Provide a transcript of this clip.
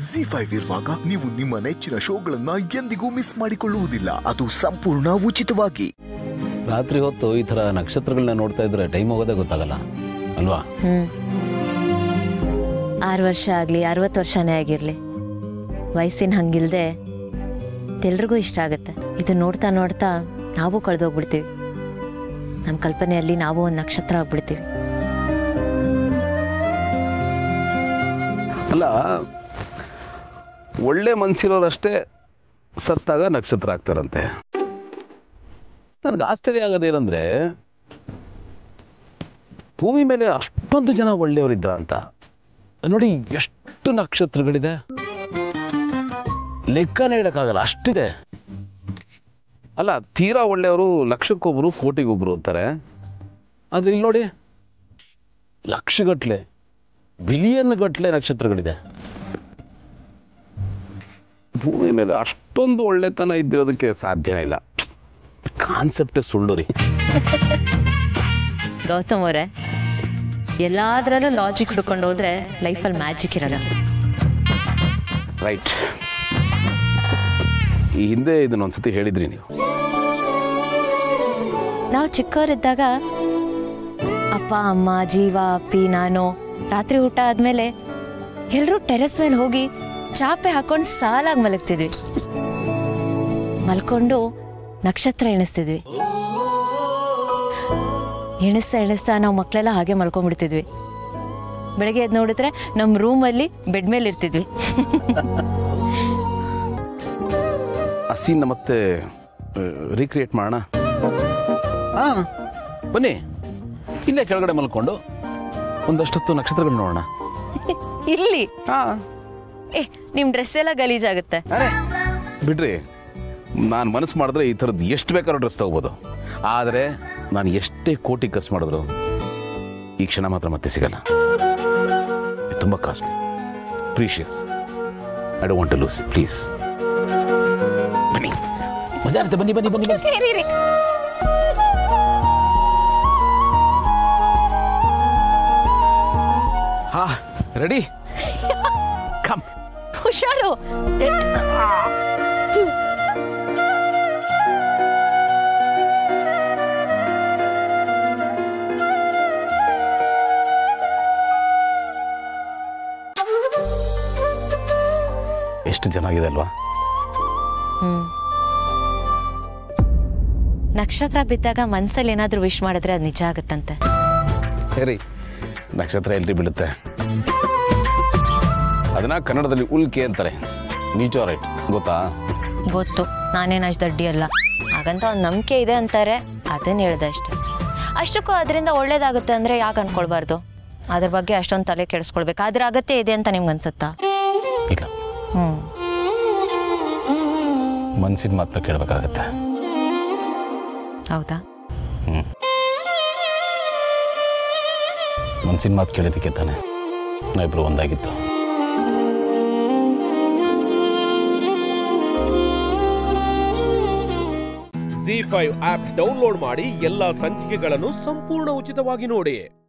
G five ಇರುವಾಗ ನೀವು ನಿಮ್ಮ ನೆಚ್ಚಿನ ಶೋಗಳನ್ನ ಎಂದಿಗೂ ಮಿಸ್ ಮಾಡಿಕೊಳ್ಳುವುದಿಲ್ಲ ಅದು ಸಂಪೂರ್ಣ ಉಚಿತವಾಗಿ ರಾತ್ರಿ ಹೊತ್ತು ಈ ಥರ ನಕ್ಷತ್ರಗಳನ್ನ ನೋಡ್ತಾ ಇದ್ರೆ ಟೈಮ್ ಹೋಗೋದೇ ಗೊತ್ತಾಗಲ್ಲ ಅಲ್ವಾ ಹ್ಮ್ ಆರು ವರ್ಷ ಆಗ್ಲಿ ಅರವತ್ತು ವರ್ಷನೇ ಆಗಿರ್ಲಿ ವಯಸ್ಸಿನ ಹಂಗಿಲ್ದೆ ಎಲ್ರಿಗೂ ಇಷ್ಟ ಆಗುತ್ತೆ ಇದು ನೋಡ್ತಾ ನೋಡ್ತಾ ನಾವು ಕಳೆದೋಗ್ಬಿಡ್ತೀವಿ ನಮ್ಮ ಕಲ್ಪನೆಯಲ್ಲಿ ನಾವು ಒಂದು ನಕ್ಷತ್ರ ಆಗ್ಬಿಡ್ತೀವಿ ಅಲ್ಲ ಒಳ್ಳೆ ಮನ್ಸಿರೋರಷ್ಟೇ ಸತ್ತಾಗ ನಕ್ಷತ್ರ ಆಗ್ತಾರಂತೆ ನನಗೆ ಆಶ್ಚರ್ಯ ಆಗೋದೇನೆಂದ್ರೆ ಭೂಮಿ ಮೇಲೆ ಅಷ್ಟೊಂದು ಜನ ಒಳ್ಳೆಯವರಿದ್ದ ಅಂತ ನೋಡಿ ಎಷ್ಟು ನಕ್ಷತ್ರಗಳಿದೆ ಲೆಕ್ಕನೇ ಇಡಕ್ಕಾಗಲ್ಲ ಅಷ್ಟಿದೆ ಅಲ್ಲ ತೀರಾ ಒಳ್ಳೆಯವರು ಲಕ್ಷಕ್ಕೊಬ್ರು ಕೋಟಿಗೊಬ್ರು ಅಂತಾರೆ ಆದ್ರೆ ಇಲ್ಲಿ ನೋಡಿ ಲಕ್ಷಗಟ್ಲೆ ಬಿಲಿಯನ್ ಗಟ್ಲೆ ನಕ್ಷತ್ರಗಳಿದೆ ಭೂಮಿ ಮೇಲೆ ಅಷ್ಟೊಂದು ಒಳ್ಳೆತನ ಇದ್ದಿರೋದಕ್ಕೆ ಸಾಧ್ಯನೇ ಇಲ್ಲ ಕಾನ್ಸೆಪ್ಟೇ ಸುಳ್ಳು ರೀ ಗೌತಮ್ ಅವರೇ ಎಲ್ಲಾದ್ರಲ್ಲೂ ಲಾಜಿಕ್ ಹುಡ್ಕೊಂಡು ಹೋದ್ರೆ ಲೈಫಲ್ಲಿ ಮ್ಯಾಜಿಕ್ ಇರಲ್ಲ ರೈಟ್ ಈ ಹಿಂದೆ ಇದನ್ನ ಒಂದ್ಸತಿ ಹೇಳಿದ್ರಿ ನೀವು ನಾವು ಚಿಕ್ಕವರಿದ್ದಾಗ ಅಪ್ಪ ಅಮ್ಮ ಜೀವ ಅಪ್ಪಿ ನಾನು ರಾತ್ರಿ ಊಟ ಆದ್ಮೇಲೆ ಎಲ್ಲರೂ ಟೆರೆಸ್ ಮೇಲೆ ಹೋಗಿ ಚಾಪೆ ಹಾಕೊಂಡು ಸಾಲಾಗಿ ಮಲಗ್ತಿದ್ವಿ ಮಲ್ಕೊಂಡು ನಕ್ಷತ್ರ ಎಣಿಸ್ತಿದ್ವಿ ಎಣಿಸ್ತಾ ಎಣಿಸ್ತಾ ನಾವು ಮಕ್ಕಳೆಲ್ಲ ಹಾಗೆ ಮಲ್ಕೊಂಡ್ಬಿಡ್ತಿದ್ವಿ ಬೆಳಗ್ಗೆ ಎದ್ದು ನೋಡಿದ್ರೆ ನಮ್ಮ ರೂಮಲ್ಲಿ ಬೆಡ್ ಮೇಲೆ ಇರ್ತಿದ್ವಿ ಆ ಸೀನ್ನ ಮತ್ತೆ ರೀಕ್ರಿಯೇಟ್ ಮಾಡೋಣ ಹಾ ಬನ್ನಿ ಇಲ್ಲೇ ಕೆಳಗಡೆ ಮಲ್ಕೊಂಡು ಒಂದಷ್ಟೊತ್ತು ನಕ್ಷತ್ರಗಳು ನೋಡೋಣ ಇಲ್ಲಿ ಹಾ ಏ ನಿಮ್ ಡ್ರೆಸ್ ಎಲ್ಲ ಗಲೀಜಾಗುತ್ತೆ ಬಿಡ್ರಿ ನಾನು ಮನಸ್ಸು ಮಾಡಿದ್ರೆ ಈ ಥರದ್ದು ಎಷ್ಟು ಬೇಕಾದ್ರೂ ಡ್ರೆಸ್ ತಗೋಬೋದು ಆದರೆ ನಾನು ಎಷ್ಟೇ ಕೋಟಿ ಖರ್ಚು ಮಾಡಿದ್ರು ಈ ಕ್ಷಣ ಮಾತ್ರ ಮತ್ತೆ ಸಿಗಲ್ಲ ಇದು ತುಂಬ costly precious I don't want to lose please ಬನ್ನಿ ಮಜಾ ಇರುತ್ತೆ ಬನ್ನಿ ಬನ್ನಿ ಬನ್ನಿ ಬನ್ನಿ ಹಾ ರೆಡಿ ಕಮ್ ಹುಷಾರು ಎಷ್ಟು ಚೆನ್ನಾಗಿದೆ ಅಲ್ವಾ ಹ್ಮ್ ನಕ್ಷತ್ರ ಬಿದ್ದಾಗ ಮನ್ಸಲ್ಲಿ ಏನಾದ್ರೂ ವಿಶ್ ಮಾಡಿದ್ರೆ ಅದು ನಿಜ ಆಗುತ್ತಂತೆ ಹೇರಿ ನಕ್ಷತ್ರ ಎಲ್ರಿ ಬೀಳುತ್ತೆ ಅದನ್ನ ಕನ್ನಡದಲ್ಲಿ ಉಲ್ಕೆ ಅಂತಾರೆ ನಿಜ ರೈಟ್ ಗೊತ್ತಾ ಗೊತ್ತು ನಾನೇನು ಅಷ್ಟು ದಡ್ಡಿ ಅಲ್ಲ ಹಾಗಂತ ಒಂದು ನಂಬಿಕೆ ಇದೆ ಅಂತಾರೆ ಅದನ್ನ ಹೇಳ್ದೆ ಅಷ್ಟೆ ಅಷ್ಟಕ್ಕೂ ಅದರಿಂದ ಒಳ್ಳೇದಾಗುತ್ತೆ ಅಂದ್ರೆ ಯಾಕೆ ಅನ್ಕೊಳ್ಬಾರ್ದು ಅದ್ರ ಬಗ್ಗೆ ಅಷ್ಟೊಂದು ತಲೆ ಕೆಡಿಸ್ಕೊಳ್ಬೇಕು ಅದ್ರ ಅಗತ್ಯ ಇದೆ ಅಂತ ನಿಮ್ಗೆ ಅನ್ಸುತ್ತಾ ಇಲ್ಲ ಹ್ಮ್ ಮನ್ಸಿನ ಮಾತ್ರ ಕೇಳಬೇಕಾಗತ್ತೆ ಹೌದಾ ಮನ್ಸಿನ ಮಾತು ಕೇಳಿದ್ದಕ್ಕೆ ತಾನೆ ನಾವಿಬ್ರು ಒಂದಾಗಿತ್ತು ಜಿ ಫೈವ್ ಆಪ್ ಡೌನ್ಲೋಡ್ ಮಾಡಿ ಎಲ್ಲಾ ಸಂಚಿಕೆಗಳನ್ನು ಸಂಪೂರ್ಣ ಉಚಿತವಾಗಿ ನೋಡಿ